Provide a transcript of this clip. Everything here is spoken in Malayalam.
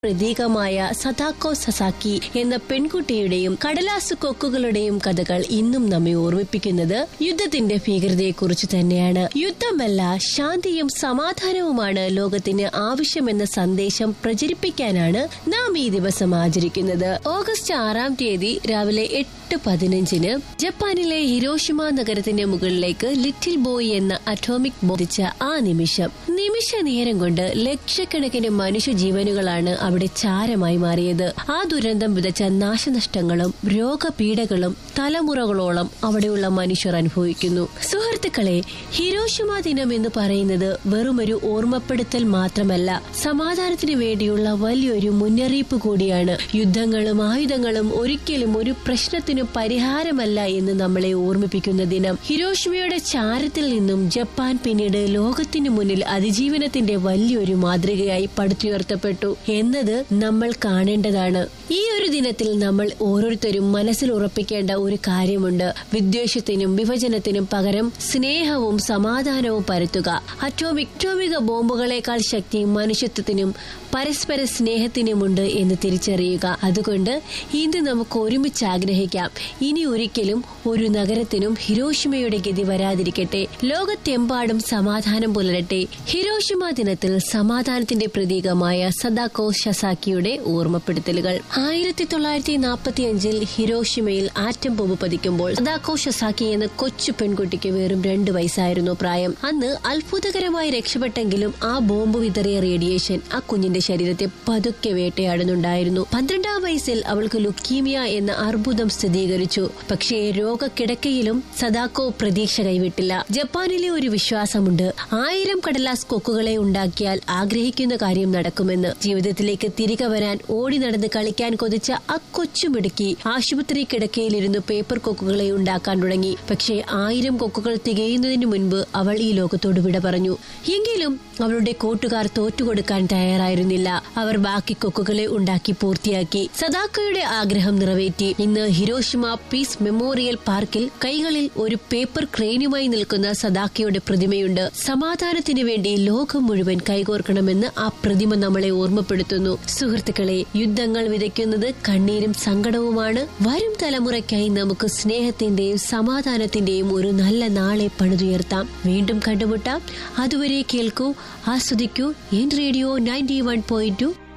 പ്രതീകമായ സദാക്കോ സസാക്കി എന്ന പെൺകുട്ടിയുടെയും കടലാസ് കൊക്കുകളുടെയും കഥകൾ ഇന്നും നമ്മെ ഓർമ്മിപ്പിക്കുന്നത് യുദ്ധത്തിന്റെ ഭീകരതയെക്കുറിച്ച് തന്നെയാണ് യുദ്ധമല്ല ശാന്തിയും സമാധാനവുമാണ് ലോകത്തിന് ആവശ്യമെന്ന സന്ദേശം പ്രചരിപ്പിക്കാനാണ് നാം ഈ ദിവസം ആചരിക്കുന്നത് ഓഗസ്റ്റ് ആറാം തീയതി രാവിലെ എട്ട് പതിനഞ്ചിന് ജപ്പാനിലെ ഹിരോഷിമ നഗരത്തിന്റെ മുകളിലേക്ക് ലിറ്റിൽ ബോയ് എന്ന അറ്റോമിക് ബോധിച്ച ആ നിമിഷം നിമിഷ നേരം കൊണ്ട് ലക്ഷക്കണക്കിന് മനുഷ്യജീവനുകളാണ് അവിടെ ചാരമായി മാറിയത് ആ ദുരന്തം വിതച്ച നാശനഷ്ടങ്ങളും രോഗപീഠകളും തലമുറകളോളം അവിടെയുള്ള മനുഷ്യർ അനുഭവിക്കുന്നു സുഹൃത്തുക്കളെ ഹിരോഷിമ ദിനം എന്ന് പറയുന്നത് വെറുമൊരു ഓർമ്മപ്പെടുത്തൽ മാത്രമല്ല സമാധാനത്തിന് വേണ്ടിയുള്ള വലിയൊരു മുന്നറിയിപ്പ് കൂടിയാണ് യുദ്ധങ്ങളും ആയുധങ്ങളും ഒരിക്കലും ഒരു പ്രശ്നത്തിനു പരിഹാരമല്ല എന്ന് നമ്മളെ ഓർമ്മിപ്പിക്കുന്ന ദിനം ഹിരോഷിമയുടെ ചാരത്തിൽ നിന്നും ജപ്പാൻ പിന്നീട് ലോകത്തിന് മുന്നിൽ അതിജീവനത്തിന്റെ വലിയൊരു മാതൃകയായി പടുത്തുയർത്തപ്പെട്ടു എന്നത് നമ്മൾ കാണേണ്ടതാണ് ഈ ഒരു ദിനത്തിൽ നമ്മൾ ഓരോരുത്തരും മനസ്സിൽ ഉറപ്പിക്കേണ്ട ഒരു കാര്യമുണ്ട് വിദ്വേഷത്തിനും വിഭജനത്തിനും പകരം സ്നേഹവും സമാധാനവും പരത്തുക അറ്റോമിക് അറ്റോമിക ബോംബുകളെക്കാൾ ശക്തി മനുഷ്യത്വത്തിനും പരസ്പര സ്നേഹത്തിനുമുണ്ട് എന്ന് തിരിച്ചറിയുക അതുകൊണ്ട് ഇന്ന് നമുക്ക് ഒരുമിച്ച് ആഗ്രഹിക്കാം ഇനി ഒരിക്കലും ഒരു നഗരത്തിനും ഹിരോഷിമയുടെ ഗതി വരാതിരിക്കട്ടെ ലോകത്തെമ്പാടും സമാധാനം പുലരട്ടെ ഹിരോഷിമ ദിനത്തിൽ സമാധാനത്തിന്റെ പ്രതീകമായ സദാക്കോ ഷസാക്കിയുടെ ഓർമ്മപ്പെടുത്തലുകൾ ആയിരത്തി തൊള്ളായിരത്തി നാൽപ്പത്തി അഞ്ചിൽ ഹിരോഷിമയിൽ ആറ്റം ബോംബ് പതിക്കുമ്പോൾ സദാക്കോ ഷസാക്കി എന്ന കൊച്ചു പെൺകുട്ടിക്ക് വെറും രണ്ട് വയസ്സായിരുന്നു പ്രായം അന്ന് അത്ഭുതകരമായി രക്ഷപ്പെട്ടെങ്കിലും ആ ബോംബ് വിതറിയ റേഡിയേഷൻ ആ കുഞ്ഞിന്റെ ശരീരത്തെ പതുക്കെ വേട്ടയാടുന്നുണ്ടായിരുന്നു പന്ത്രണ്ടാം വയസ്സിൽ അവൾക്ക് ലുക്കീമിയ എന്ന അർബുദം സ്ഥിരീകരിച്ചു പക്ഷേ രോഗക്കിടക്കയിലും സദാക്കോ പ്രതീക്ഷ കൈവിട്ടില്ല ജപ്പാനിലെ ഒരു വിശ്വാസമുണ്ട് ആയിരം കടലാസ് കൊക്കുകളെ ഉണ്ടാക്കിയാൽ ആഗ്രഹിക്കുന്ന കാര്യം നടക്കുമെന്ന് ജീവിതത്തിലേക്ക് തിരികെ വരാൻ ഓടി നടന്ന് കളിക്കാൻ കൊതിച്ച ആ കൊച്ചുമിടുക്കി ആശുപത്രി കിടക്കയിലിരുന്ന് പേപ്പർ കൊക്കുകളെ ഉണ്ടാക്കാൻ തുടങ്ങി പക്ഷേ ആയിരം കൊക്കുകൾ തികയുന്നതിന് മുൻപ് അവൾ ഈ ലോകത്തോട് വിട പറഞ്ഞു എങ്കിലും അവളുടെ കൂട്ടുകാർ തോറ്റുകൊടുക്കാൻ തയ്യാറായിരുന്നില്ല അവർ ബാക്കി കൊക്കുകളെ ഉണ്ടാക്കി പൂർത്തിയാക്കി സദാക്കയുടെ ആഗ്രഹം നിറവേറ്റി ഇന്ന് ഹിരോഷിമ പീസ് മെമ്മോറിയൽ പാർക്കിൽ കൈകളിൽ ഒരു പേപ്പർ ക്രെയിനുമായി നിൽക്കുന്ന സദാക്കയുടെ പ്രതിമയുണ്ട് സമാധാനത്തിന് വേണ്ടി ലോകം മുഴുവൻ കൈകോർക്കണമെന്ന് ആ പ്രതിമ നമ്മളെ ഓർമ്മപ്പെടുത്തുന്നു സുഹൃത്തുക്കളെ യുദ്ധങ്ങൾ വിതയ്ക്കുന്നത് കണ്ണീരും സങ്കടവുമാണ് വരും തലമുറയ്ക്കായി നമുക്ക് സ്നേഹത്തിന്റെയും സമാധാനത്തിന്റെയും ഒരു നല്ല നാളെ പണിതുയർത്താം വീണ്ടും കണ്ടുമുട്ടാം അതുവരെ കേൾക്കൂ ആസ്വദിക്കൂ എൻ radio ninety one point to